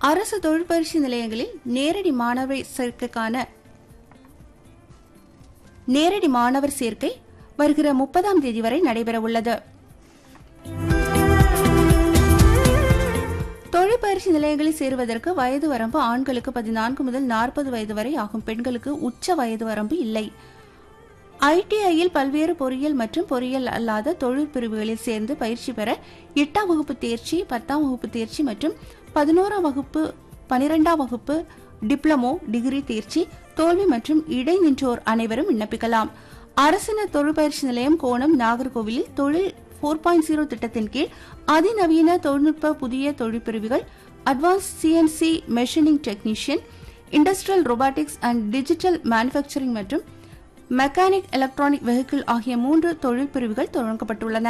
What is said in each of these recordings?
அரசு தொழிற்பயிற்சி நிலையங்களில் நேரடி மாணவர் சேர்க்கைக்கான நேரடி மாணவர் சேர்க்கை வருகிற முப்பதாம் தேதி வரை நடைபெறவுள்ளது தொழிற்பயிற்சி நிலையங்களில் சேருவதற்கு வயது வரம்பு ஆண்களுக்கு பதினான்கு முதல் நாற்பது வயது வரை ஆகும் பெண்களுக்கு உச்ச வயது வரம்பு இல்லை ஐடிஐயில் பல்வேறு பொறியியல் மற்றும் பொறியியல் அல்லாத தொழில் பிரிவுகளில் சேர்ந்து பயிற்சி பெற எட்டாம் வகுப்பு தேர்ச்சி பத்தாம் வகுப்பு தேர்ச்சி மற்றும் பதினோராம் வகுப்பு பனிரெண்டாம் வகுப்பு டிப்ளமோ டிகிரி தேர்ச்சி தோல்வி மற்றும் இடைநின்றோர் அனைவரும் விண்ணப்பிக்கலாம் அரசின தொழிற்பயிற்சி நிலையம் கோணம் நாகர்கோவிலில் தொழில் ஃபோர் பாயிண்ட் ஜீரோ திட்டத்தின் கீழ் அதிநவீன தொழில்நுட்ப புதிய தொழிற்பிரிவுகள் advance CNC machining technician industrial robotics and digital manufacturing மற்றும் மெக்கானிக் எலக்ட்ரானிக் வெஹிக்கிள் ஆகிய மூன்று தொழில் பிரிவுகள் தொடங்கப்பட்டுள்ளன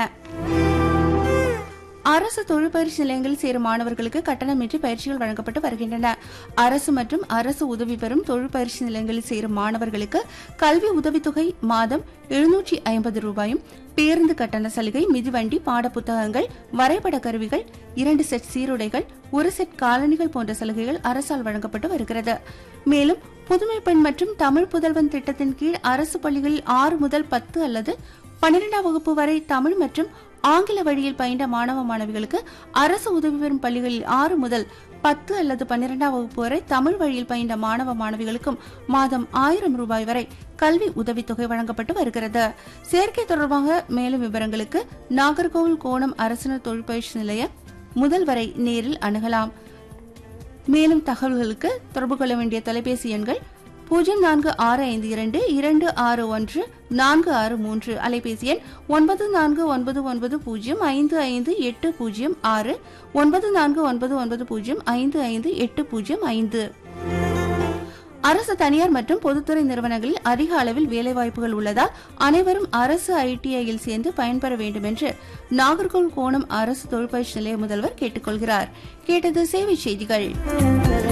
அரசு தொழிற்பயிற்சி நிலையங்களில் சேரும் மாணவர்களுக்கு கட்டணமின்றி பயிற்சிகள் வழங்கப்பட்டு வருகின்றன அரசு மற்றும் அரசு உதவி பெறும் தொழிற்பயிற்சி நிலையங்களில் சேரும் மாணவர்களுக்கு கல்வி உதவித்தொகை மாதம் எழுநூற்றி ஐம்பது ரூபாயும் பேருந்து கட்டண சலுகை மிதிவண்டி பாடப்புத்தகங்கள் வரைபட கருவிகள் இரண்டு செட் சீருடைகள் ஒரு செட் காலணிகள் போன்ற சலுகைகள் அரசால் வழங்கப்பட்டு வருகிறது மேலும் புதுமை பெண் மற்றும் தமிழ் புதல்வன் திட்டத்தின் கீழ் அரசு பள்ளிகளில் ஆறு முதல் பத்து அல்லது பன்னிரெண்டாம் வகுப்பு வரை தமிழ் மற்றும் ஆங்கில வழியில் பயின்ற மாணவ மாணவிகளுக்கு அரசு உதவி பெறும் பள்ளிகளில் ஆறு முதல் பத்து அல்லது பன்னிரெண்டாம் வகுப்பு வரை தமிழ் வழியில் பயின்ற மாணவ மாணவிகளுக்கும் மாதம் ஆயிரம் ரூபாய் வரை கல்வி உதவித்தொகை வழங்கப்பட்டு வருகிறது சேர்க்கை தொடர்பாக மேலும் விவரங்களுக்கு நாகர்கோவில் கோணம் அரசினர் தொழிற்பயிற்சி நிலைய முதல்வரை நேரில் அணுகலாம் மேலும் தகவல்களுக்கு தொடர்பு கொள்ள வேண்டிய தொலைபேசி எண்கள் பூஜ்ஜியம் நான்கு ஆறு ஐந்து இரண்டு இரண்டு ஆறு ஒன்று நான்கு ஆறு மூன்று அலைபேசி எண் ஒன்பது நான்கு ஒன்பது ஒன்பது பூஜ்ஜியம் ஐந்து ஐந்து எட்டு பூஜ்ஜியம் ஆறு ஒன்பது நான்கு ஒன்பது ஒன்பது பூஜ்ஜியம் ஐந்து ஐந்து எட்டு பூஜ்ஜியம் ஐந்து அரசு தனியார் மற்றும் பொதுத்துறை நிறுவனங்களில் அதிக அளவில் வேலைவாய்ப்புகள் உள்ளதால் அனைவரும் அரசு ஐடிஐயில் சேர்ந்து பயன்பெற வேண்டும் என்று நாகர்கோவில் கோணம் அரசு தொழிற்பயிற்சி நிலைய முதல்வர் கேட்டுக்கொள்கிறார் கேட்டது சேவை செய்திகள்